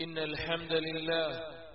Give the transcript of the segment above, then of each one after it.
إن الحمد لله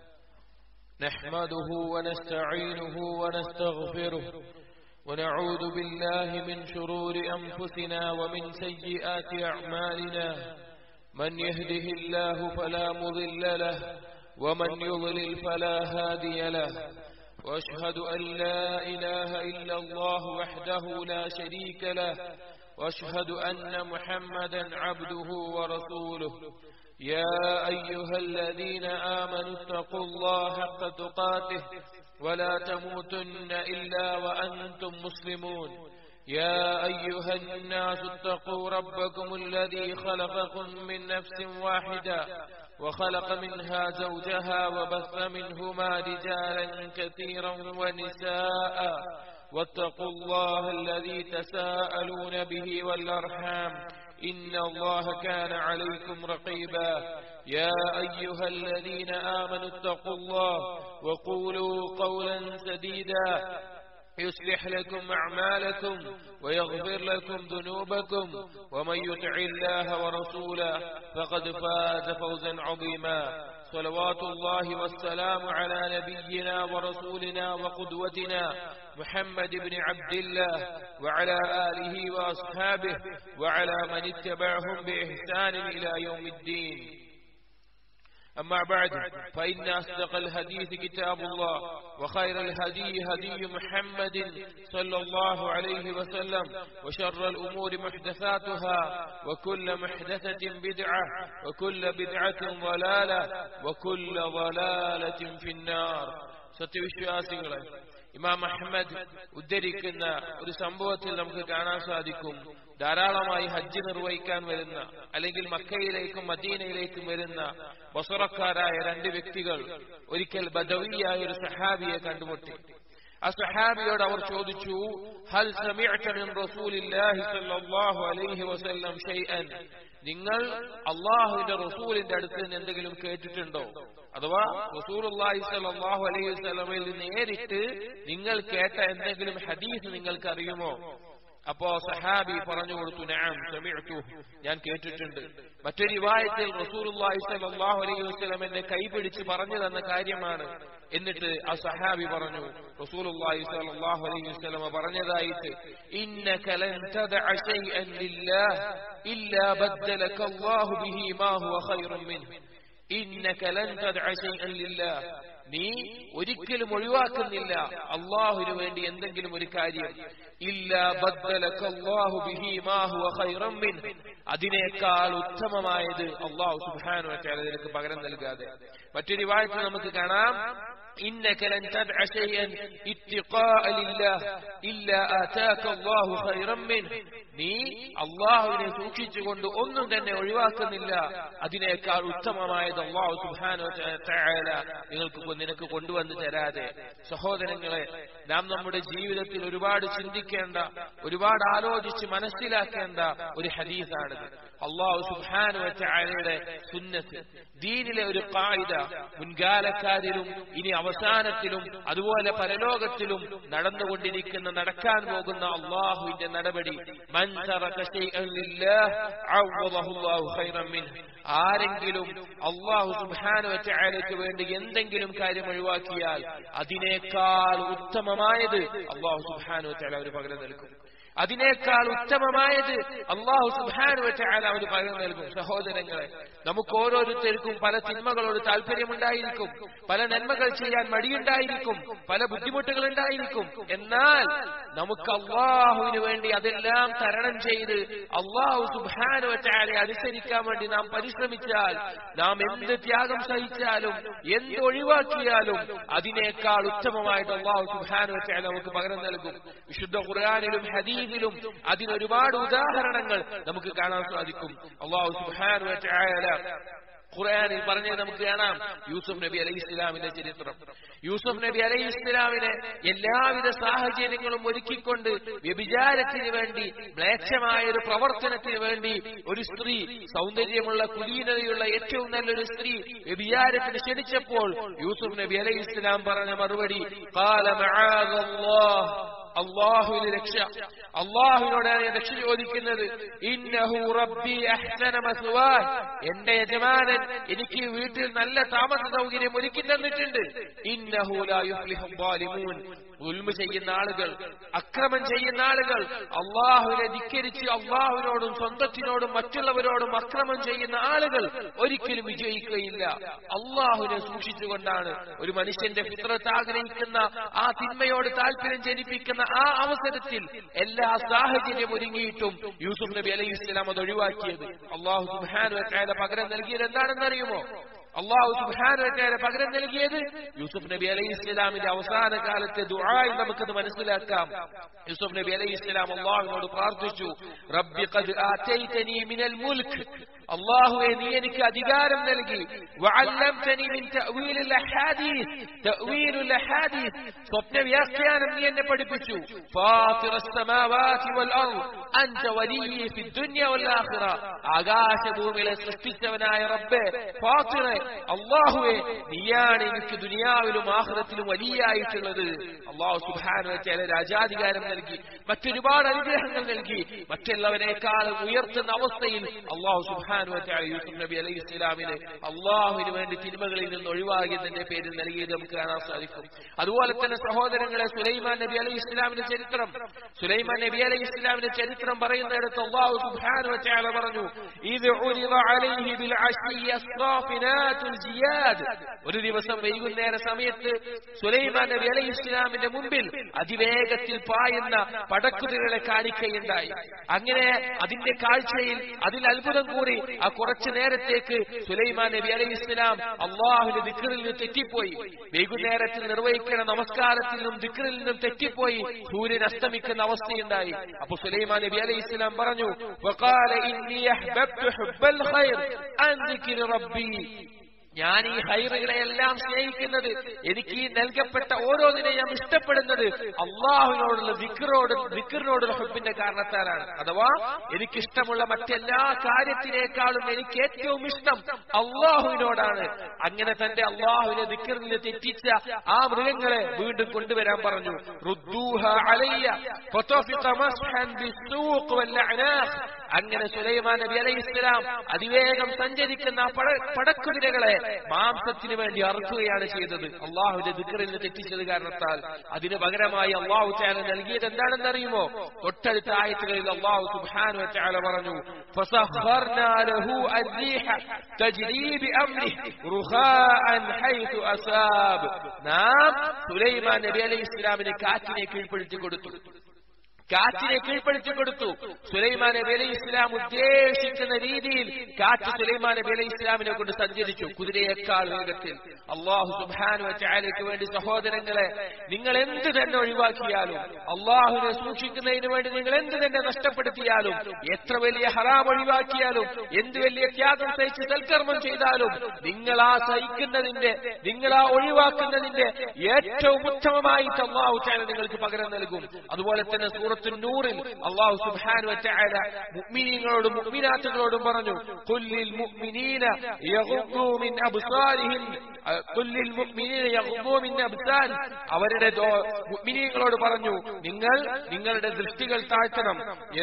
نحمده ونستعينه ونستغفره ونعوذ بالله من شرور أنفسنا ومن سيئات أعمالنا من يهده الله فلا مضل له ومن يضلل فلا هادي له واشهد ان لا اله الا الله وحده لا شريك له واشهد ان محمدا عبده ورسوله يا ايها الذين امنوا اتقوا الله حق تقاته ولا تموتن الا وانتم مسلمون يا ايها الناس اتقوا ربكم الذي خلقكم من نفس واحده وخلق منها زوجها وبث منهما رجالا كثيرا ونساء واتقوا الله الذي تساءلون به والارحام ان الله كان عليكم رقيبا يا ايها الذين امنوا اتقوا الله وقولوا قولا سديدا يصلح لكم أعمالكم ويغفر لكم ذنوبكم ومن يطع الله ورسوله فقد فاز فوزا عظيما صلوات الله والسلام على نبينا ورسولنا وقدوتنا محمد بن عبد الله وعلى آله وأصحابه وعلى من اتبعهم بإحسان إلى يوم الدين أما بعد فإن أصدق الحديث كتاب الله وخير الهدي هدي محمد صلى الله عليه وسلم وشر الأمور محدثاتها وكل محدثة بدعة وكل بدعة ضلالة وكل ضلالة في النار സത്യവിശ്വാസികളെ ഇമാം അഹമ്മദ് ഉദ്ധരിക്കുന്ന ഒരു സംഭവത്തിൽ നമുക്ക് കാണാൻ സാധിക്കും ധാരാളമായി ഹജ്ജ് നിർവഹിക്കാൻ വരുന്ന അല്ലെങ്കിൽ മക്കയിലേക്കും മദീനയിലേക്കും വരുന്ന ബസറക്കാരായ രണ്ട് വ്യക്തികൾ ഒരിക്കൽ ബദവിയായ ഒരു സഹാബിയെ കണ്ടുമുട്ടി ആ സഹാബിയോട് അവർ ചോദിച്ചു ഹൽ സമിഅത മിൻ റസൂലില്ലാഹി സ്വല്ലല്ലാഹു അലൈഹി വസല്ലം ഷൈഅൻ നിങ്ങൾ അള്ളാഹുവിന്റെ റസൂലിന്റെ അടുത്ത് നിന്ന് എന്തെങ്കിലും കേട്ടിട്ടുണ്ടോ അഥവാ റസൂലുള്ളാഹി സ്വല്ലല്ലാഹു അലൈഹി വസല്ലമയിൽ നേരിട്ട് നിങ്ങൾ കേട്ട എന്തെങ്കിലും ഹദീസ് നിങ്ങൾക്ക് അറിയുമോ അപ്പോ സഹാബി പറഞ്ഞു കൊടുത്തു നഅം സമിഅതു ഞാൻ കേട്ടിട്ടുണ്ട് മറ്റൊരു റിവായത്തിൽ റസൂലുള്ളാഹി സ്വല്ലല്ലാഹു അലൈഹി വസല്ലം എന്നെ കൈപിടിച്ച് പറഞ്ഞു തന്ന കാര്യമാണ് എന്നിട്ട് ആ സഹാബി പറഞ്ഞു റസൂലുള്ളാഹി സ്വല്ലല്ലാഹു അലൈഹി വസല്ലം പറഞ്ഞതായിട്ട് ഇന്നക ലൻ തദഅ ശൈഅൻ ലില്ലാഹ് ഇല്ലാ ബദ്ദലക അല്ലാഹു ബിഹി മാ ഹുവ ഖൈറുൻ മിൻഹു ഇന്നക ലൻ തദഅ ശൈഅൻ ലില്ലാഹ് നീ ഒരിക്കലും ഒഴിവാക്കുന്നില്ല അള്ളാഹുവിന് വേണ്ടി എന്തെങ്കിലും ഒരു കാര്യം അതിനേക്കാൾ ഉത്തമമായത് അള്ളാഹു സുബാനു വെച്ചാൽ നിനക്ക് പകരം നൽകാതെ മറ്റൊരു വാഴ്ച നമുക്ക് കാണാം إنك لن تدع شيئا اتقاء لله إلا آتاك الله خيرا منه നീ അള്ളാഹുവിനെ സൂക്ഷിച്ചുകൊണ്ട് ഒന്നും തന്നെ ഒഴിവാക്കുന്നില്ല അതിനേക്കാൾ ഉത്തമമായത് അള്ളാഹു സുബാനോ നിങ്ങൾക്ക് നിനക്ക് കൊണ്ടുവന്ന് തരാതെ സഹോദരങ്ങളെ നാം നമ്മുടെ ജീവിതത്തിൽ ഒരുപാട് ചിന്തിക്കേണ്ട ഒരുപാട് ആലോചിച്ച് മനസ്സിലാക്കേണ്ട ഒരു ഹദീസാണിത് അള്ളാഹു സുബാനു ചായയുടെ സുന്നത്ത് ദീനിലെ ഒരു കായിക മുൻകാലക്കാരിലും ഇനി അവസാനത്തിലും അതുപോലെ പരലോകത്തിലും നടന്നുകൊണ്ടിരിക്കുന്ന നടക്കാൻ പോകുന്ന അള്ളാഹുവിന്റെ നടപടി ആരെങ്കിലും അള്ളാഹു സുബാനു ചായലയ്ക്ക് വേണ്ടി എന്തെങ്കിലും കാര്യം ഒഴിവാക്കിയാൽ അതിനേക്കാൾ ഉത്തമമായത് അള്ളാഹു സുബാനു ചായ ഒരു പകരം നൽകും അതിനേക്കാൾ ഉത്തമമായത് അള്ളാഹു സുബാനുവറ്റാല അവന് പകരം നൽകും സഹോദരങ്ങളെ നമുക്ക് ഓരോരുത്തർക്കും പല തിന്മകളോട് താല്പര്യമുണ്ടായിരിക്കും പല നന്മകൾ ചെയ്യാൻ മടിയുണ്ടായിരിക്കും പല ബുദ്ധിമുട്ടുകൾ ഉണ്ടായിരിക്കും എന്നാൽ നമുക്ക് അള്ളാഹുവിന് വേണ്ടി അതെല്ലാം തരണം ചെയ്ത് അള്ളാഹു സുബാനുവറ്റാലെ അനുസരിക്കാൻ വേണ്ടി നാം പരിശ്രമിച്ചാൽ നാം എന്ത് ത്യാഗം സഹിച്ചാലും എന്ത് ഒഴിവാക്കിയാലും അതിനേക്കാൾ ഉത്തമമായിട്ട് അള്ളാഹു സുബാനുവറ്റാല നമുക്ക് പകരം നൽകും വിശുദ്ധ ഖുർആാനിലും ഹദീസ് ഹദീസിലും അതിനൊരുപാട് ഉദാഹരണങ്ങൾ നമുക്ക് കാണാൻ സാധിക്കും അള്ളാഹു സുബ്ഹാനഹു വ തആല ഖുർആനിൽ പറഞ്ഞത് നമുക്ക് കാണാം യൂസുഫ് നബി അലൈഹി ഇസ്ലാമിന്റെ ചരിത്രം യൂസുഫ് നബി അലൈഹി ഇസ്ലാമിനെ എല്ലാവിധ സാഹചര്യങ്ങളും ഒരുക്കിക്കൊണ്ട് വ്യഭിചാരത്തിന് വേണ്ടി മ്ലേച്ഛമായ ഒരു പ്രവർത്തനത്തിന് വേണ്ടി ഒരു സ്ത്രീ സൗന്ദര്യമുള്ള കുലീനതയുള്ള ഏറ്റവും നല്ലൊരു സ്ത്രീ വ്യഭിചാരത്തിന് ക്ഷണിച്ചപ്പോൾ യൂസുഫ് നബി അലൈഹി ഇസ്ലാം പറഞ്ഞ മറുപടി "ഖാല മആദല്ലാഹ് അള്ളാഹുവിന് രക്ഷ അള്ളാഹുവിനോടാണ് ഞാൻ രക്ഷ ചോദിക്കുന്നത് ഇന്നഹു റബ്ബി അഹ്സന മസ്വാ എന്റെ യജമാനൻ എനിക്ക് വീട്ടിൽ നല്ല താമസ സൗകര്യം ഒരുക്കി തന്നിട്ടുണ്ട് ഇന്നഹു ലാ യുഫ്ലിഹു ളാലിമൂൻ ഉൽമ ചെയ്യുന്ന ആളുകൾ അക്രമം ചെയ്യുന്ന ആളുകൾ അള്ളാഹുവിനെ ധിക്കരിച്ച് അള്ളാഹുവിനോടും സ്വന്തത്തിനോടും മറ്റുള്ളവരോടും അക്രമം ചെയ്യുന്ന ആളുകൾ ഒരിക്കലും വിജയിക്കുകയില്ല അള്ളാഹുവിനെ സൂക്ഷിച്ചുകൊണ്ടാണ് ഒരു മനുഷ്യന്റെ ഫിത്രത്ത് ആഗ്രഹിക്കുന്ന ആ തിന്മയോട് താല്പര്യം ജനിപ്പിക്കുന്ന ആ അവസരത്തിൽ എല്ലാ സാഹചര്യം ഒരുങ്ങിയിട്ടും യൂസുഫ് നബി അലൈഹി ഇസ്ലാം അത് ഒഴിവാക്കിയത് അള്ളാഹു സുബാനു പകരം നൽകിയത് എന്താണെന്ന് അറിയുമോ അള്ളാഹു സുബാനുവറ്റാരെ പകരം നൽകിയത് യൂസുഫ് നബി അലൈഹി ഇസ്ലാമിന്റെ അവസാന കാലത്തെ ദുആയിൽ നമുക്കത് മനസ്സിലാക്കാം യൂസുഫ് നബി അലൈഹി ഇസ്ലാം അള്ളാഹുവിനോട് പ്രാർത്ഥിച്ചു റബ്ബി ഖദ് ആതൈതനി മിനൽ മുൽക്ക് അള്ളാഹുവെ നീ എനിക്ക് അധികാരം നൽകി വഅല്ലംതനി മിൻ തഅവീലിൽ അഹാദീസ് തഅവീലുൽ അഹാദീസ് സ്വപ്ന വ്യാഖ്യാനം നീ എന്നെ പഠിപ്പിച്ചു ഫാത്തിറസ് സമാവാതി വൽ അർദ് അൻത വലിയി ഫിദ് ദുനിയ വൽ ആഖിറ ആകാശഭൂമികളെ സൃഷ്ടിച്ചവനായ റബ്ബേ ഫാത്തിറെ അള്ളാഹുവെ നീയാണ് എനിക്ക് ദുനിയാവിലും ആഹ്റത്തിലും വലിയായിട്ടുള്ളത് അള്ളാഹു സുബാനു ചില രാജാധികാരം നൽകി മറ്റൊരുപാട് അനുഗ്രഹങ്ങൾ നൽകി മറ്റുള്ളവരെക്കാൾ ഉയർത്തുന്ന അവസ്ഥയിൽ അള്ളാഹു സുബാനു യൂസുഫ് നബി അലൈഹി ഇസ്ലാമിന് അള്ളാഹുവിന് വേണ്ടി തിന്മകളിൽ നിന്ന് ഒഴിവാകിയതിന്റെ പേരിൽ നൽകിയത് നമുക്ക് കാണാൻ സാധിക്കും അതുപോലെ തന്നെ സഹോദരങ്ങളെ സുലൈമാൻ നബി അലൈഹി ഇസ്ലാമിന്റെ ചരിത്രം സുലൈമാൻ നബി അലൈഹി ഇസ്ലാമിന്റെ ചരിത്രം പറയുന്നിടത്ത് അള്ളാഹു സുബാനു പറഞ്ഞു ഇത് ഒരു ദിവസം വൈകുന്നേര സമയത്ത് സുലൈമാൻ നബി അലൈഹി ഇസ്ലാമിന്റെ മുമ്പിൽ അതിവേഗത്തിൽ പായുന്ന പടക്കുതിരകളെ കാണിക്കുകയുണ്ടായി അങ്ങനെ അതിന്റെ കാഴ്ചയിൽ അതിൽ അത്ഭുതം കൂടി ആ കുറച്ചു നേരത്തേക്ക് സുലൈമാൻ നബി അലൈഹി ഇസ്ലാം അള്ളാഹുവിന്റെ ദിക്കറിൽ നിന്ന് തെറ്റിപ്പോയി വൈകുന്നേരത്തിൽ നിർവഹിക്കുന്ന നമസ്കാരത്തിൽ നിന്നും ദിക്കറിൽ നിന്നും തെറ്റിപ്പോയി സൂര്യൻ അസ്തമിക്കുന്ന അവസ്ഥയുണ്ടായി അപ്പൊ സുലൈമാൻ നബി അലൈഹി ഇസ്ലാം പറഞ്ഞു وقال إني أحببت حب الخير عن ذكر ربي ഞാൻ ഈ ഹൈറുകളെയെല്ലാം സ്നേഹിക്കുന്നത് എനിക്ക് ഈ നൽകപ്പെട്ട ഓരോന്നിനെയും ഇഷ്ടപ്പെടുന്നത് അള്ളാഹുവിനോടുള്ള വിക്രോട് വിക്റിനോടുള്ള ഹുബിന്റെ കാരണത്താലാണ് അഥവാ എനിക്കിഷ്ടമുള്ള മറ്റെല്ലാ കാര്യത്തിനേക്കാളും എനിക്ക് ഏറ്റവും ഇഷ്ടം അള്ളാഹുവിനോടാണ് അങ്ങനെ തന്റെ അള്ളാഹുവിനെ വിക്റിൽ തെറ്റിച്ച ആ മൃഗങ്ങളെ വീണ്ടും കൊണ്ടുവരാൻ പറഞ്ഞു റുദ്ദൂഹ അലയ്യ ഫതഫിഖ മസ്ഹൻ ബിസ്സൂഖ് വല്ലഅനാഖ് അങ്ങനെ സുലൈമാൻ നബി അലൈഹി ഇസ്ലാം അതിവേഗം സഞ്ചരിക്കുന്ന ആ പട പടക്കുതിരകളെ മാംസത്തിന് വേണ്ടി അറുക്കുകയാണ് ചെയ്തത് അള്ളാഹുവിന്റെ ദിക്കറിൽ നിന്ന് തെറ്റിച്ചത് കാരണത്താൽ അതിന് പകരമായി അള്ളാഹു ചാല നൽകിയത് എന്താണെന്ന് അറിയുമോ തൊട്ടടുത്ത ആയത്തുകളിൽ അള്ളാഹു സുബ്ഹാനഹു വതആല പറഞ്ഞു فسخرنا له الريح تجري بأمره رخاء حيث أصاب നാം സുലൈമാൻ നബി അലൈഹി ഇസ്ലാമിന് കാറ്റിനെ കീഴ്പ്പെടുത്തി കൊടുത്തു കാറ്റിനെ കീഴ്പ്പെടുത്തി കൊടുത്തു സുലൈമാൻ നബി അലൈഹി ഇസ്ലാം ഉദ്ദേശിക്കുന്ന രീതിയിൽ കാറ്റ് സുലൈമാൻ നബി അലൈഹി ഇസ്ലാമിനെ കൊണ്ട് സഞ്ചരിച്ചു കുതിരയേക്കാൾ വേഗത്തിൽ അള്ളാഹു സുബാനു ചായലേക്ക് വേണ്ടി സഹോദരങ്ങളെ നിങ്ങൾ എന്ത് തന്നെ ഒഴിവാക്കിയാലും അള്ളാഹുവിനെ സൂക്ഷിക്കുന്നതിന് വേണ്ടി നിങ്ങൾ എന്ത് തന്നെ നഷ്ടപ്പെടുത്തിയാലും എത്ര വലിയ ഹറാം ഒഴിവാക്കിയാലും എന്ത് വലിയ ത്യാഗം സഹിച്ച് സൽക്കർമ്മം ചെയ്താലും നിങ്ങൾ ആ സഹിക്കുന്നതിന്റെ നിങ്ങൾ ആ ഒഴിവാക്കുന്നതിന്റെ ഏറ്റവും ഉത്തമമായിട്ട് അള്ളാഹു ചായ നിങ്ങൾക്ക് പകരം നൽകും അതുപോലെ തന്നെ സൂറത്ത് നൂറിൽ അള്ളാഹു സുബ്ഹാനഹു വതആല മുഅ്മിനീങ്ങളോടും മുഅ്മിനാത്തുകളോടും പറഞ്ഞു ഖുല്ലിൽ മുഅ്മിനീന യഗ്ദൂ മിൻ അബ്സാരിഹിം ഖുല്ലിൽ മുഅ്മിനീന യഗ്ദൂ മിൻ അബ്സാർ അവരുടെ മുഅ്മിനീങ്ങളോട് പറഞ്ഞു നിങ്ങൾ നിങ്ങളുടെ ദൃഷ്ടികൾ താഴ്ത്തണം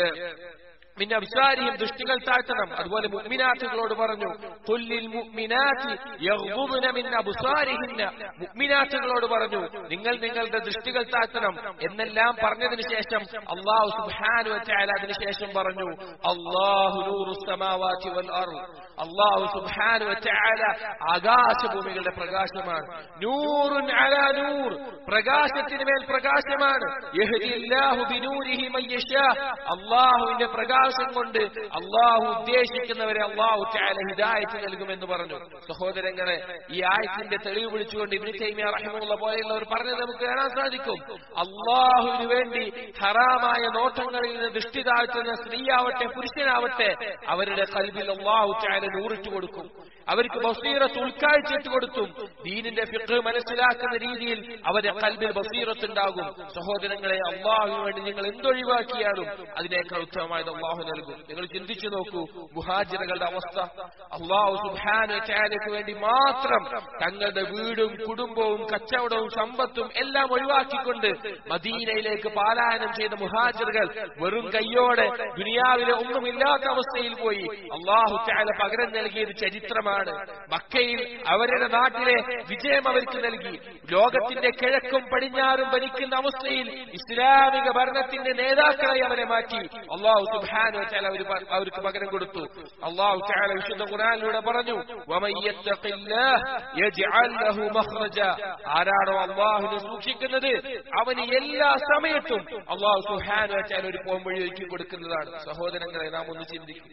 പിന്നെ അബ്സാരിയും ദൃഷ്ടികൾ താഴ്ത്തണം അതുപോലെ മുഅ്മിനാത്തുകളോട് പറഞ്ഞു ഖുല്ലിൽ മുഅ്മിനാത്തി യഗ്ദുന മിൻ അബ്സാരിഹിന്ന മുഅ്മിനാത്തുകളോട് പറഞ്ഞു നിങ്ങൾ നിങ്ങളുടെ ദൃഷ്ടികൾ താഴ്ത്തണം എന്നെല്ലാം പറഞ്ഞതിന് ശേഷം അല്ലാഹു സുബ്ഹാനഹു വ തആല അതിന് ശേഷം പറഞ്ഞു അല്ലാഹു നൂറുസ് സമാവാതി വൽ അർദ് അല്ലാഹു സുബ്ഹാനഹു വ തആല ആകാശഭൂമികളുടെ പ്രകാശമാണ് നൂറുൻ അലാ നൂർ പ്രകാശത്തിന് മേൽ പ്രകാശമാണ് യഹ്ദില്ലാഹു ബിനൂരിഹി മൻ യശാ അല്ലാഹുവിന്റെ പ്രകാശം കൊണ്ട് അള്ളാഹു ഉദ്ദേശിക്കുന്നവരെ അള്ളാഹു ചാല ഹിദായത്ത് നൽകുമെന്ന് പറഞ്ഞു സഹോദരങ്ങളെ ഈ ആയത്തിന്റെ തെളിവ് വിളിച്ചുകൊണ്ട് ഇബ്നു തൈമിയ റഹിമുള്ള പോലെയുള്ളവർ പറഞ്ഞത് നമുക്ക് കാണാൻ സാധിക്കും അള്ളാഹുവിന് വേണ്ടി ഹറാമായ നോട്ടങ്ങളിൽ നിന്ന് ദൃഷ്ടി താഴ്ത്തുന്ന സ്ത്രീയാവട്ടെ പുരുഷനാവട്ടെ അവരുടെ കൽവിൽ അള്ളാഹു ചാല നൂറിട്ട് കൊടുക്കും അവർക്ക് ബസീറത്ത് ഉൾക്കാഴ്ചയിട്ട് കൊടുത്തും ദീനിന്റെ ഫിഖ് മനസ്സിലാക്കുന്ന രീതിയിൽ അവരുടെ കൽബിൽ ബസീറത്ത് ഉണ്ടാകും സഹോദരങ്ങളെ അള്ളാഹുവിന് വേണ്ടി നിങ്ങൾ എന്തൊഴിവാക്കിയാലും അതിനേക്കാൾ ഉത്തമമായത് അള്ളാഹു നൽകും നിങ്ങൾ ചിന്തിച്ചു നോക്കൂ മുഹാജിറുകളുടെ അവസ്ഥ അള്ളാഹു സുബാന ചായക്ക് വേണ്ടി മാത്രം തങ്ങളുടെ വീടും കുടുംബവും കച്ചവടവും സമ്പത്തും എല്ലാം ഒഴിവാക്കിക്കൊണ്ട് മദീനയിലേക്ക് പാലായനം ചെയ്ത മുഹാജിറുകൾ വെറും കയ്യോടെ ദുനിയാവിലെ ഒന്നുമില്ലാത്ത അവസ്ഥയിൽ പോയി അള്ളാഹു ചാല പകരം നൽകിയത് ചരിത്രമാണ് മക്കയിൽ അവരുടെ നാട്ടിലെ വിജയം അവർക്ക് നൽകി ലോകത്തിന്റെ കിഴക്കും പടിഞ്ഞാറും ഭരിക്കുന്ന അവസ്ഥയിൽ ഇസ്ലാമിക ഭരണത്തിന്റെ നേതാക്കളെ അവരെ മാറ്റി അള്ളാഹു സുബാനു ചാല അവർക്ക് പകരം കൊടുത്തു അള്ളാഹു ചാല വിശുദ്ധ ഖുറാനിലൂടെ പറഞ്ഞു ആരാണോ അള്ളാഹുവിനെ സൂക്ഷിക്കുന്നത് അവന് എല്ലാ സമയത്തും അള്ളാഹു സുഹാനു വെച്ചാൽ ഒരു പോംവഴി ഒരുക്കി കൊടുക്കുന്നതാണ് സഹോദരങ്ങളെ നാം ഒന്ന് ചിന്തിക്കും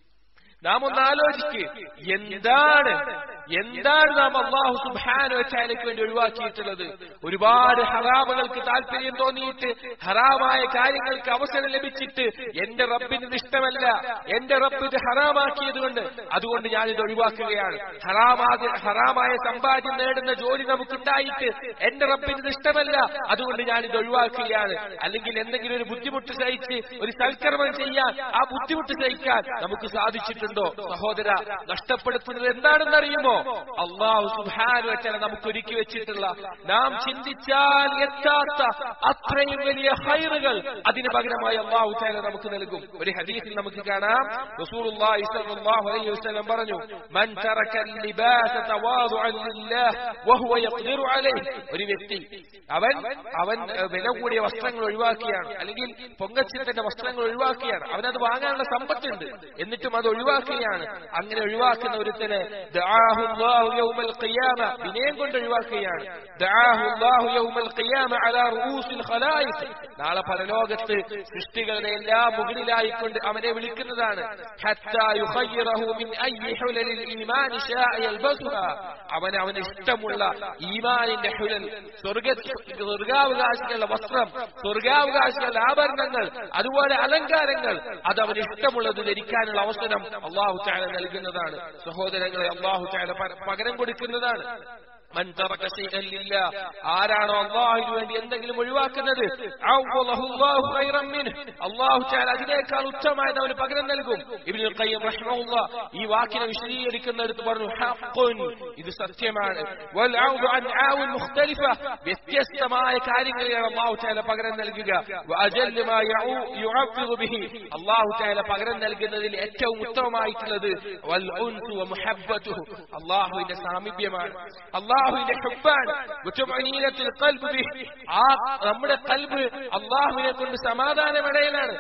നാം ഒന്ന് ആലോചിക്ക് എന്താണ് എന്താണ് നാം അള്ളാഹു സുബാനു വെച്ചാലേക്ക് വേണ്ടി ഒഴിവാക്കിയിട്ടുള്ളത് ഒരുപാട് ഹറാമുകൾക്ക് താല്പര്യം തോന്നിയിട്ട് ഹറാമായ കാര്യങ്ങൾക്ക് അവസരം ലഭിച്ചിട്ട് എന്റെ റബ്ബിന് ഇത് ഇഷ്ടമല്ല എന്റെ റബ്ബ് ഇത് ഹറാമാക്കിയത് കൊണ്ട് അതുകൊണ്ട് ഞാൻ ഇത് ഒഴിവാക്കുകയാണ് ഹറാമാ ഹറാമായ സമ്പാദ്യം നേടുന്ന ജോലി നമുക്കുണ്ടായിട്ട് എന്റെ റബ്ബിന് ഇത് ഇഷ്ടമല്ല അതുകൊണ്ട് ഞാൻ ഇത് ഒഴിവാക്കുകയാണ് അല്ലെങ്കിൽ എന്തെങ്കിലും ഒരു ബുദ്ധിമുട്ട് സഹിച്ച് ഒരു സൽക്കർമ്മം ചെയ്യാൻ ആ ബുദ്ധിമുട്ട് സഹിക്കാൻ നമുക്ക് സാധിച്ചിട്ടുണ്ടോ സഹോദര നഷ്ടപ്പെടുത്തുന്നത് എന്താണെന്ന് അറിയുമോ അള്ളാഹു സുഹാനു വെച്ചാൽ നമുക്ക് ഒരുക്കി വെച്ചിട്ടുള്ള നാം ചിന്തിച്ചാൽ എത്താത്ത അത്രയും വലിയ ഹൈറുകൾ അതിന് പകരമായി അള്ളാഹു ചാല നമുക്ക് നൽകും ഒരു ഹദീസിൽ നമുക്ക് കാണാം റസൂലുള്ളാഹി സ്വല്ലല്ലാഹു അലൈഹി വസല്ലം പറഞ്ഞു മൻ തറക ലിബാസ തവാദുഅൻ ലില്ലാഹ് വഹുവ യഖ്ദിറു അലൈഹി ഒരു വ്യക്തി അവൻ അവൻ വില കൂടിയ വസ്ത്രങ്ങൾ ഒഴിവാക്കിയാണ് അല്ലെങ്കിൽ പൊങ്കച്ചത്തിന്റെ വസ്ത്രങ്ങൾ ഒഴിവാക്കിയാണ് അവനത് വാങ്ങാനുള്ള സമ്പത്തുണ്ട് എന്നിട്ടും അത് ഒഴിവാക്കുകയാണ് അങ്ങനെ ഒഴിവാക്കുന്ന ഒരുത്തന് ദആഹു അല്ലാഹു യൗമൽ ഖിയാമ വിനയം കൊണ്ട് ഒഴിവാക്കുകയാണ് ദആഹു അല്ലാഹു യൗമൽ ഖിയാമ അലാ റൂസിൽ ഖലായിഖ് നാളെ പരലോകത്ത് സൃഷ്ടികളുടെ എല്ലാ മുകളിലായിക്കൊണ്ട് അവനെ വിളിക്കുന്നതാണ് ഹത്താ യുഖയ്യിറഹു മിൻ അയ്യി ഹുലലിൽ ഈമാൻ ശാഅ യൽബസുഹാ അവൻ അവന് ഇഷ്ടമുള്ള ഈമാനിന്റെ ഹുലൽ സ്വർഗ സ്വർഗാവകാശികളുടെ വസ്ത്രം സ്വർഗാവകാശികളുടെ ആഭരണങ്ങൾ അതുപോലെ അലങ്കാരങ്ങൾ അത് അവന് ഇഷ്ടമുള്ളത് ധരിക്കാനുള്ള അവസരം അള്ളാഹു ചാല നൽകുന്നതാണ് സഹോദരങ്ങളെ അള്ളാഹു ചാല പകരം കൊടുക്കുന്നതാണ് മൻ തറക ശൈഅൻ ലില്ലാ ആരാണോ അള്ളാഹുവിന് വേണ്ടി എന്തെങ്കിലും ഒഴിവാക്കുന്നത് അവ്വളഹു അല്ലാഹു ഖൈറൻ മിൻഹ് അല്ലാഹു തആല അതിനേക്കാൾ ഉത്തമമായത് അവന് പകരം നൽകും ഇബ്നുൽ ഖയ്യിം റഹിമഹുല്ലാ ഈ വാക്കിനെ വിശദീകരിക്കുന്നിടത്ത് പറഞ്ഞു ഹഖ്ഖുൻ ഇത് സത്യമാണ് വൽ ഔദു അൻ ആവുൻ മുഖ്തലിഫ വ്യത്യസ്തമായ കാര്യങ്ങളെയാണ് അല്ലാഹു തആല പകരം നൽകുക വഅജൽ മാ യുഅഫിദു ബിഹി അല്ലാഹു തആല പകരം നൽകുന്നതിൽ ഏറ്റവും ഉത്തമമായിട്ടുള്ളത് വൽ ഉൻസു വമുഹബ്ബതുഹു അല്ലാഹുവിന്റെ സാമീപ്യമാണ് അല്ലാഹു അള്ളാഹുവിന്റെ ഹുബാണ് മുറ്റമനീനത്തിൽ കൽബ് ബിഹ് ആ നമ്മുടെ കൽബ് അള്ളാഹുവിനെ കൊണ്ട് സമാധാനമടയലാണ്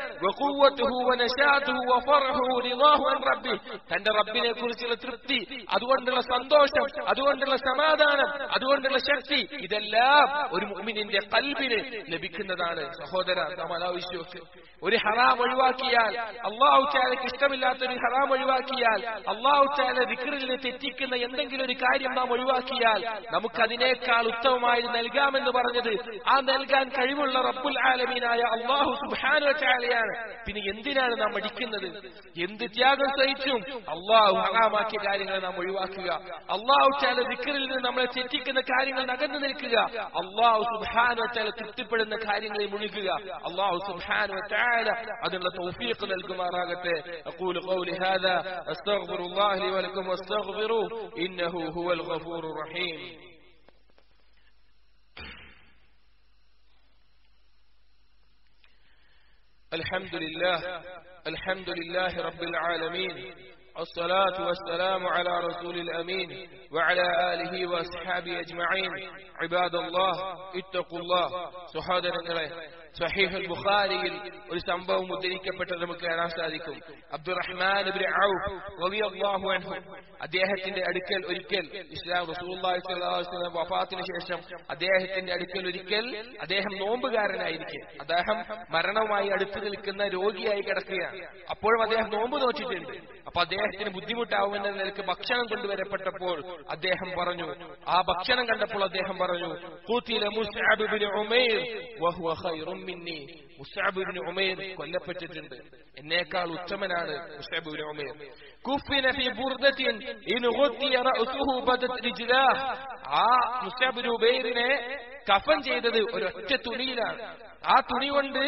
തന്റെ റബ്ബിനെ കുറിച്ചുള്ള തൃപ്തി അതുകൊണ്ടുള്ള സന്തോഷം അതുകൊണ്ടുള്ള സമാധാനം അതുകൊണ്ടുള്ള ശക്തി ഇതെല്ലാം ഒരു മുഅ്മിനിന്റെ കൽബിന് ലഭിക്കുന്നതാണ് സഹോദര നാം അനാവശ്യമൊക്കെ ഒരു ഹറാം ഒഴിവാക്കിയാൽ അള്ളാഹു ചാലക്ക് ഇഷ്ടമില്ലാത്ത ഒരു ഹറാം ഒഴിവാക്കിയാൽ അള്ളാഹു ചാല വിക്രിൽ തെറ്റിക്കുന്ന എന്തെങ്കിലും ഒരു കാര്യം നാം ഒഴിവാക്കിയാൽ നമുക്ക് അതിനേക്കാൾ ഉത്തമമായി നൽകാമെന്ന് പറഞ്ഞത് ആ നൽകാൻ കഴിവുള്ള റബ്ബുൽ ആലമീനായ അള്ളാഹു സുബാനു ചാലയാണ് പിന്നെ എന്തിനാണ് നാം മടിക്കുന്നത് എന്ത് ത്യാഗം സഹിച്ചും അള്ളാഹു ഹറാമാക്കിയ കാര്യങ്ങൾ നാം ഒഴിവാക്കുക അള്ളാഹു ചാല വിക്രിൽ നിന്ന് നമ്മളെ തെറ്റിക്കുന്ന കാര്യങ്ങൾ നകന്നു നിൽക്കുക അള്ളാഹു സുബാനു ചാല തൃപ്തിപ്പെടുന്ന കാര്യങ്ങളിൽ മുഴുകുക അള്ളാഹു സുബാനു ചാല അതിനുള്ള തൗഫീഖ് നൽകുമാറാകട്ടെ أقول قولي هذا أستغفر الله لي ولكم واستغفروه إنه هو الغفور الرحيم الحمد لله الحمد لله رب العالمين الصلاة والسلام على رسول الأمين وعلى آله وأصحابه أجمعين عباد الله اتقوا الله سحادة സഹീഹുൽ ബുഖാരിയിൽ ഒരു സംഭവം ഉദ്ധരിക്കപ്പെട്ടത് നമുക്ക് കാണാൻ സാധിക്കും അബ്ദുറഹ്മാൻ റളിയല്ലാഹു അൻഹു അദ്ദേഹത്തിന്റെ അടുക്കൽ ഒരിക്കൽ ഇസ്ലാം റസൂലുള്ളാഹി സ്വല്ലല്ലാഹു അലൈഹി വസല്ലം വഫാത്തിന് ശേഷം അദ്ദേഹത്തിന്റെ അടുക്കൽ ഒരിക്കൽ അദ്ദേഹം നോമ്പുകാരനായിരിക്കെ അദ്ദേഹം മരണവുമായി അടുത്തു നിൽക്കുന്ന രോഗിയായി കിടക്കുകയാണ് അപ്പോഴും അദ്ദേഹം നോമ്പ് നോച്ചിട്ടുണ്ട് അപ്പൊ അദ്ദേഹത്തിന് ബുദ്ധിമുട്ടാവുമെന്ന നിലക്ക് ഭക്ഷണം കൊണ്ടുവരപ്പെട്ടപ്പോൾ അദ്ദേഹം പറഞ്ഞു ആ ഭക്ഷണം കണ്ടപ്പോൾ അദ്ദേഹം പറഞ്ഞു കൂത്തില മുസ്അബ് ബിൻ ഉമൈർ വഹുവ ഖൈറും മിന്നി മുസ്അബ് ബിൻ ഉമൈർ കൊല്ലപ്പെട്ടിട്ടുണ്ട് എന്നേക്കാൾ ഉത്തമനാണ് മുസ്അബ് ഇബ്നു ഉമൈർ കുഫിന ഫി ബുർദത്തിൻ ഇൻ ഗുത്തിയ റഅസുഹു ബദത് റിജ്ലാഹ് ആ മുസ്അബ് ഇബ്നു ഉമൈറിനെ കഫൻ ചെയ്തത് ഒരൊറ്റ തുണിയിലാണ് ആ തുണി കൊണ്ട്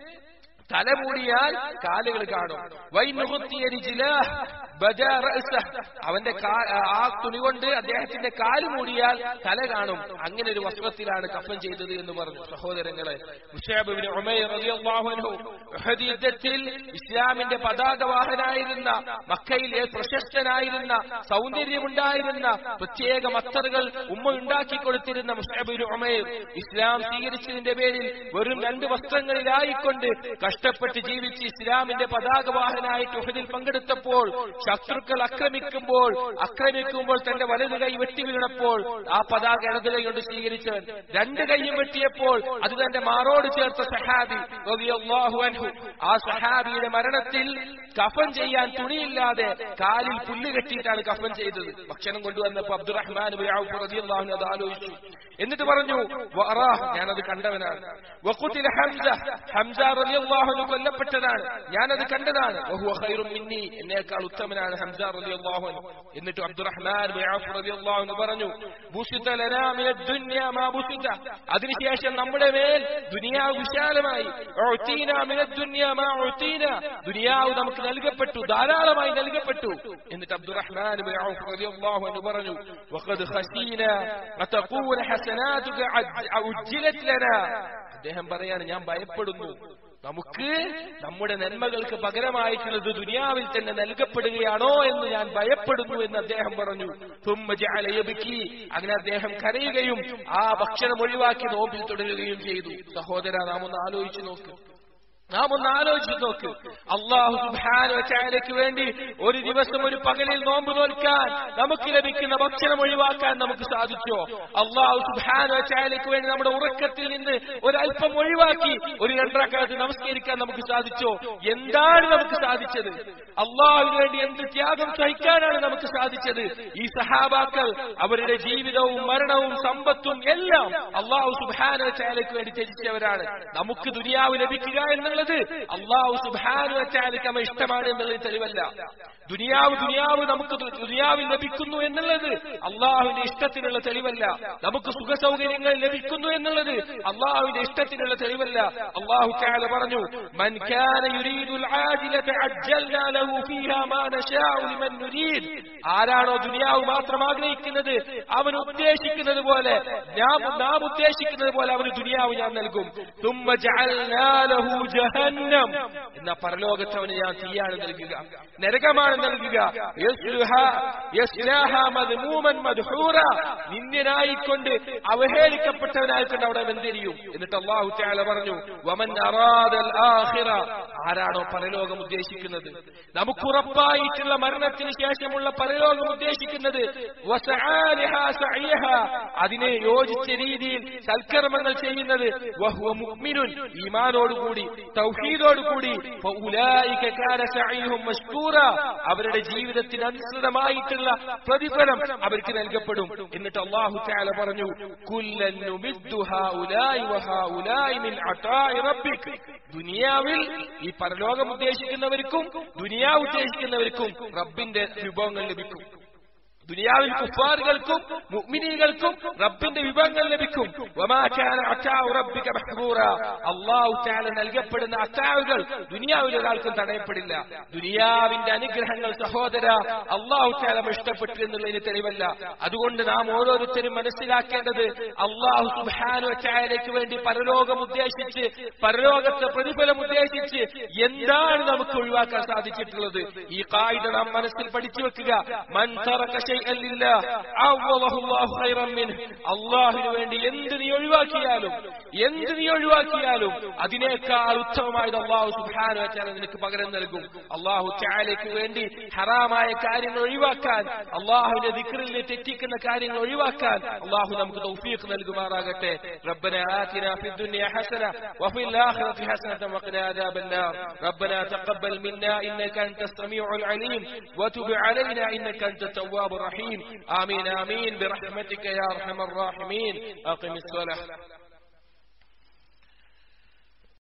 തല മൂടിയാൽ കാലുകൾ കാണും വൈനുകുത്തിയ രിജിലാഹ് ബജാ റഅസഹ്. അവന്റെ കാ- ആ തുണി കൊണ്ട് അദ്ദേഹത്തിന്റെ കാല് മൂടിയാൽ തല കാണും അങ്ങനെ ഒരു വസ്ത്രത്തിലാണ് കഫൻ ചെയ്തത് എന്ന് പറഞ്ഞു സഹോദരങ്ങളെ മുഷാബ് ഇബ്നു ഉമൈർ റളിയല്ലാഹു അൻഹു ഉഹദ് യുദ്ധത്തിൽ ഇസ്ലാമിന്റെ പതാകവാഹനായിരുന്ന മക്കയിൽ പ്രശസ്തനായിരുന്ന സൗന്ദര്യമുണ്ടായിരുന്ന പ്രത്യേക മത്തറുകൾ ഉമ്മ ഉണ്ടാക്കി കൊടുത്തിരുന്ന മുഷാബ് ഇബ്നു ഉമൈർ ഇസ്ലാം സ്വീകരിച്ചതിന്റെ പേരിൽ വെറും രണ്ട് വസ്ത്രങ്ങളിലായിക്കൊണ്ട് കഷ്ടപ്പെട്ട് ജീവിച്ച് ഇസ്ലാമിന്റെ പതാകവാഹനായിട്ട് ഉഹദിൽ പങ്കെടുത്തപ്പോൾ ശത്രുക്കൾ ആക്രമിക്കുമ്പോൾ ആക്രമിക്കുമ്പോൾ തന്റെ വലതു കൈ വെട്ടി വീണപ്പോൾ ആ പതാക ഇടതു കൈ കൊണ്ട് സ്വീകരിച്ചവൻ രണ്ട് കൈയും വെട്ടിയപ്പോൾ അത് തന്റെ മാറോട് ചേർത്ത സഹാബി റളിയല്ലാഹു അൻഹു ആ സഹാബിയുടെ മരണത്തിൽ കഫൻ ചെയ്യാൻ തുണിയില്ലാതെ കാലിൽ പുല്ല് കെട്ടിയിട്ടാണ് കഫൻ ചെയ്തത് ഭക്ഷണം കൊണ്ടുവന്നപ്പോ അബ്ദുറഹ്മാൻ ഇബ്നു ഔഫ് റളിയല്ലാഹു അൻഹു അത് ആലോചിച്ചു എന്നിട്ട് പറഞ്ഞു വഅറാഹ് ഞാനത് കണ്ടവനാണ് വഖുതില ഹംസ ഹംസ റളിയല്ലാഹു അൻഹു കൊല്ലപ്പെട്ടതാണ് ഞാനത് കണ്ടതാണ് വഹുവ ഖൈറും മിന്നി എന്നേക്കാൾ ഉത്തമനാണ് ഹംസ റളിയല്ലാഹു അൻഹു എന്നിട്ട് അബ്ദുറഹ്മാൻ ഇബ്നു ഔഫ് റളിയല്ലാഹു അൻഹു പറഞ്ഞു ബുസിത ലനാ മിനദ് ദുനിയ മാ ബുസിത അതിനുശേഷം നമ്മുടെ മേൽ ദുനിയാവ് വിശാലമായി ഉഅ്തീന മിനദ് ദുനിയ മാ ഉഅ്തീന ദുനിയാവ് നമുക്ക് നൽകപ്പെട്ടു ധാരാളമായി നൽകപ്പെട്ടു എന്നിട്ട് അബ്ദുറഹ്മാൻ ഇബ്നു ഔഫ് റളിയല്ലാഹു അൻഹു പറഞ്ഞു വഖദ് ഖസീന അതഖൂന ഹസനാതുക ഉജ്ജിലത് ലനാ അദ്ദേഹം പറയാണ് ഞാൻ ഭയപ്പെടുന്നു നമുക്ക് നമ്മുടെ നന്മകൾക്ക് പകരമായിട്ടുള്ളത് ദുനിയാവിൽ തന്നെ നൽകപ്പെടുകയാണോ എന്ന് ഞാൻ ഭയപ്പെടുന്നു എന്ന് അദ്ദേഹം പറഞ്ഞു തുമ്മ ജഅല യബ്കി. അങ്ങനെ അദ്ദേഹം കരയുകയും ആ ഭക്ഷണം ഒഴിവാക്കി നോമ്പിൽ തുടരുകയും ചെയ്തു സഹോദര നാം ഒന്ന് ആലോചിച്ചു നോക്ക് നാം ഒന്ന് ആലോചിച്ച് നോക്ക് അള്ളാഹു സുബ്ഹാനഹു വതആലയ്ക്ക് വേണ്ടി ഒരു ദിവസം ഒരു പകലിൽ നോമ്പ് നോൽക്കാൻ നമുക്ക് ലഭിക്കുന്ന ഭക്ഷണം ഒഴിവാക്കാൻ നമുക്ക് സാധിച്ചോ അള്ളാഹു സുബ്ഹാനഹു വതആലയ്ക്ക് വേണ്ടി നമ്മുടെ ഉറക്കത്തിൽ നിന്ന് ഒരല്പം ഒഴിവാക്കി ഒരു രണ്ടരക്കാലത്ത് നമസ്കരിക്കാൻ നമുക്ക് സാധിച്ചോ എന്താണ് നമുക്ക് സാധിച്ചത് അള്ളാഹുവിന് വേണ്ടി എന്ത് ത്യാഗം സഹിക്കാനാണ് നമുക്ക് സാധിച്ചത് ഈ സഹാബാക്കൾ അവരുടെ ജീവിതവും മരണവും സമ്പത്തും എല്ലാം അള്ളാഹു സുബ്ഹാനഹു വതആലയ്ക്ക് വേണ്ടി ത്യജിച്ചവരാണ് നമുക്ക് ദുനിയാവ് ലഭിക്കുക എന്നുള്ളത് അള്ളാഹു സുബ്ഹാനഹു വതആലയ്ക്ക് നമ്മ ഇഷ്ടമാണ് എന്നുള്ളത് തെളിവല്ല ദുനിയാവ് ദുനിയാവ് നമുക്ക് ദു- ദുനിയാവിൽ ലഭിക്കുന്നു എന്നുള്ളത് അള്ളാഹുവിന്റെ ഇഷ്ടത്തിനുള്ള തെളിവല്ല നമുക്ക് സുഖ സൗകര്യങ്ങൾ ലഭിക്കുന്നു എന്നുള്ളത് അള്ളാഹുവിന്റെ ഇഷ്ടത്തിനുള്ള തെളിവല്ല അള്ളാഹു തആല പറഞ്ഞു മൻ കാന യുരീദുൽ ആജിലത അജ്ജൽനാ ലഹു ഫീഹാ മാ നശാഉ ലിമൻ നുരീദ് ആരാണോ ദുനിയാവ് മാത്രം ആഗ്രഹിക്കുന്നത് അവൻ ഉദ്ദേശിക്കുന്നത് പോലെ ഞാൻ നാം ഉദ്ദേശിക്കുന്നത് പോലെ അവന് ദുനിയാവ് ഞാൻ നൽകും തുമ്മ ജഅൽനാ ലഹു ജഹന്നം എന്ന പരലോകത്ത് അവന് ഞാൻ തീയാണ് നൽകുക നരകമാണ് നൽകുക യസ്ലുഹാ യസ്ലാഹാ മദ്മൂമൻ മദ്ഹൂറ നിന്ദ്യനായിക്കൊണ്ട് അവഹേളിക്കപ്പെട്ടവനായിക്കൊണ്ട് അവിടെ വെന്തിരിയും എന്നിട്ട് അള്ളാഹു തആല പറഞ്ഞു വമൻ അറാദൽ ആഖിറ ആരാണോ പരലോകം ഉദ്ദേശിക്കുന്നത് നമുക്ക് ഉറപ്പായിട്ടുള്ള മരണത്തിന് ശേഷമുള്ള പരലോകം ഉദ്ദേശിക്കുന്നത് വസആലിഹാ സഅയഹാ അതിനെ യോജിച്ച രീതിയിൽ സൽക്കർമ്മങ്ങൾ ചെയ്യുന്നത് വഹുവ മുഅ്മിനുൻ ഈമാനോടുകൂടി തൗഹീദോടുകൂടി ഫഉലൈക കാന സഅയ്ഹും മഷ്കൂറ അവരുടെ ജീവിതത്തിന് അനുസൃതമായിട്ടുള്ള പ്രതിഫലം അവർക്ക് നൽകപ്പെടും എന്നിട്ട് അല്ലാഹു തആല പറഞ്ഞു കുല്ലൻ നുമിദ്ദു ഹൗലായി വഹൗലായി മിൻ അതാഇ റബ്ബിക് ദുനിയാവിൽ ഈ പരലോകം ഉദ്ദേശിക്കുന്നവർക്കും ദുനിയാവ് ഉദ്ദേശിക്കുന്നവർക്കും റബ്ബിന്റെ വിഭവങ്ങൾ ലഭിക്കും ദുനിയാവിൽ കുഫാറുകൾക്കും മുഅ്മിനീകൾക്കും റബ്ബിന്റെ വിഭവങ്ങൾ ലഭിക്കും വമാ കാന അതാഉ റബ്ബിക മഹ്ബൂറ അല്ലാഹു തആല നൽകപ്പെടുന്ന അതാവുകൾ ദുനിയാവിൽ ഒരാൾക്കും തടയപ്പെടില്ല ദുനിയാവിന്റെ അനുഗ്രഹങ്ങൾ സഹോദര അല്ലാഹു തആല ഇഷ്ടപ്പെട്ടു എന്നുള്ളതിന് തെളിവല്ല അതുകൊണ്ട് നാം ഓരോരുത്തരും മനസ്സിലാക്കേണ്ടത് അല്ലാഹു സുബ്ഹാനഹു വതആലയ്ക്ക് വേണ്ടി പരലോകം ഉദ്ദേശിച്ച് പരലോകത്തെ പ്രതിഫലം ഉദ്ദേശിച്ച് എന്താണ് നമുക്ക് ഒഴിവാക്കാൻ സാധിച്ചിട്ടുള്ളത് ഈ കായിക നാം മനസ്സിൽ പഠിച്ചു വെക്കുക മൻ തറക ശൈഅൻ ലില്ലാഹ് അവളഹു അല്ലാഹു ഖൈറൻ മിൻഹു അല്ലാഹുവിന് വേണ്ടി എന്ത് നീ ഒഴിവാക്കിയാലും എന്ത് നീ ഒഴിവാക്കിയാലും അതിനേക്കാൾ ഉത്തമമായത് അല്ലാഹു സുബ്ഹാനഹു വതആല നിനക്ക് പകരം നൽകും അല്ലാഹു തആലയ്ക്ക് വേണ്ടി ഹറാമായ കാര്യങ്ങൾ ഒഴിവാക്കാൻ അല്ലാഹുവിന്റെ ദിക്റിൽ തെറ്റിക്കുന്ന കാര്യങ്ങൾ ഒഴിവാക്കാൻ അല്ലാഹു നമുക്ക് തൗഫീഖ് നൽകുമാറാകട്ടെ ربنا آتنا في الدنيا حسنة وفي الآخرة حسنة وقنا عذاب النار ربنا تقبل منا إنك أنت السميع العليم وتب علينا إنك أنت التواب الرحيم آمين آمين برحمتك يا أرحم الراحمين أقم الصلاة